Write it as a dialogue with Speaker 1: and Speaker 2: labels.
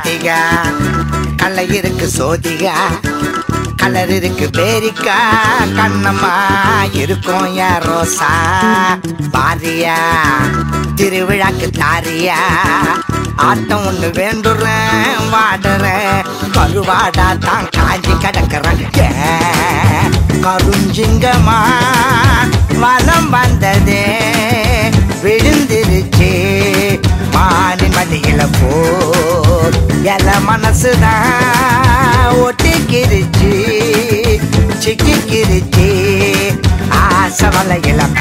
Speaker 1: கார்த்திகா கல்ல இருக்கு சோதிகா கலர் இருக்கு பேரிக்கா கண்ணம்மா இருக்கும் யார் ரோசா பாரியா திருவிழாக்கு தாரியா ஆட்டம் ஒண்ணு வேண்டுறேன் வாடுறேன் கருவாடா தான் காஞ்சி கிடக்குறேன் ஏன் கருஞ்சிங்கம்மா வலம் வந்ததே விழுந்திருச்சு மானின் மடியில போர் எல மனசுதான் ஒட்டிக்கிருச்சு சிக்கிக்கிருச்சு ஆசை வலையில